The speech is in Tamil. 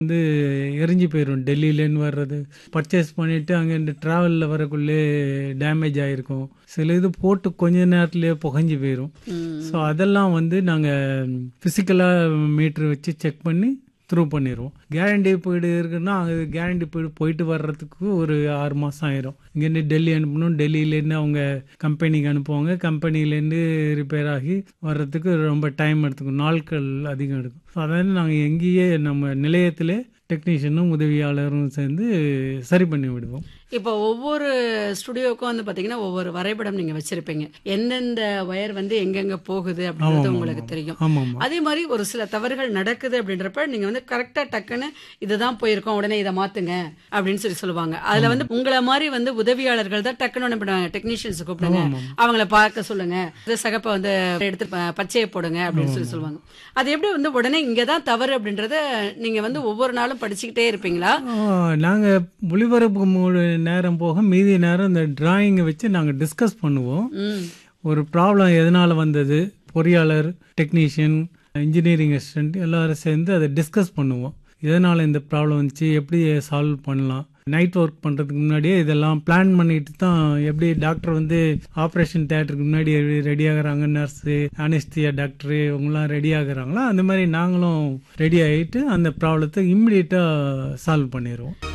வந்து எரிஞ்சு போயிடும் டெல்லியிலேருந்து வர்றது பர்ச்சேஸ் பண்ணிட்டு அங்கேருந்து ட்ராவலில் வரக்குள்ளே டேமேஜ் ஆகிருக்கும் சில இது போட்டு கொஞ்ச நேரத்துலேயே புகஞ்சு போயிடும் ஸோ அதெல்லாம் வந்து நாங்கள் ஃபிசிக்கலாக மீட்ரு வச்சு செக் பண்ணி த்ரூ பண்ணிடுவோம் கேரண்டி பீடு இருக்குன்னா அங்கே கேரண்டி பீடு போயிட்டு வர்றதுக்கு ஒரு ஆறு மாதம் ஆயிரும் இங்கேருந்து டெல்லி அனுப்பணும் டெல்லியிலேருந்து அவங்க கம்பெனிக்கு அனுப்புவாங்க கம்பெனிலேருந்து ரிப்பேர் ஆகி வர்றதுக்கு ரொம்ப டைம் எடுத்துக்கும் நாட்கள் அதிகம் எடுக்கும் ஸோ அதாவது நாங்கள் எங்கேயே நம்ம நிலையத்திலே டெக்னீஷியனும் உதவியாளரும் சேர்ந்து சரி பண்ணி விடுவோம் இப்போ ஒவ்வொரு ஸ்டுடியோக்கும் வந்து பாத்தீங்கன்னா ஒவ்வொரு வரைபடம் நீங்க வச்சிருப்பீங்க எந்தெந்த ஒயர் வந்து எங்கெங்க போகுது அப்படின்றது உங்களுக்கு தெரியும் ஆமாம் ஆமாம் அதே மாதிரி ஒரு சில தவறுகள் நடக்குது அப்படின்றப்ப நீங்க வந்து கரெக்டா டக்குன்னு இதுதான் போயிருக்கோம் உடனே இதை மாத்துங்க அப்படின்னு சொல்லி சொல்லுவாங்க அதுல வந்து உங்களை மாதிரி வந்து உதவியாளர்கள் தான் டக்குன்னு என்ன பண்ணுவாங்க டெக்னீஷியன்ஸ் கூப்பிடுங்க அவங்கள பார்க்க சொல்லுங்க இது சகப்பை வந்து எடுத்து ப- பச்சையை போடுங்க அப்படின்னு சொல்லி சொல்லுவாங்க அது எப்படி வந்து உடனே இங்கதான் தவறு அப்படின்றத நீங்க வந்து ஒவ்வொரு நாளும் படிச்சுக்கிட்டே இருப்பீங்களா நாங்கள் ஒளிபரப்பு மூணு நேரம் போக மீதி நேரம் இந்த டிராயிங்கை வச்சு நாங்கள் டிஸ்கஸ் பண்ணுவோம் ம் ஒரு ப்ராப்ளம் எதனால் வந்தது பொறியாளர் டெக்னீஷியன் இன்ஜினியரிங் அசிஸ்டன்ட் எல்லாரும் சேர்ந்து அதை டிஸ்கஸ் பண்ணுவோம் எதனால் இந்த ப்ராப்ளம் வந்துச்சு எப்படி சால்வ் பண்ணலாம் நைட் ஒர்க் பண்ணுறதுக்கு முன்னாடியே இதெல்லாம் பிளான் பண்ணிட்டு தான் எப்படி டாக்டர் வந்து ஆப்ரேஷன் தேட்டருக்கு முன்னாடி ரெடி ஆகுறாங்க நர்ஸு அனிஸ்தியா டாக்டரு இவங்களாம் ரெடி ஆகுறாங்களோ அந்த மாதிரி நாங்களும் ரெடி ஆகிட்டு அந்த ப்ராப்ளத்தை இம்மிடியட்டாக சால்வ் பண்ணிடுவோம்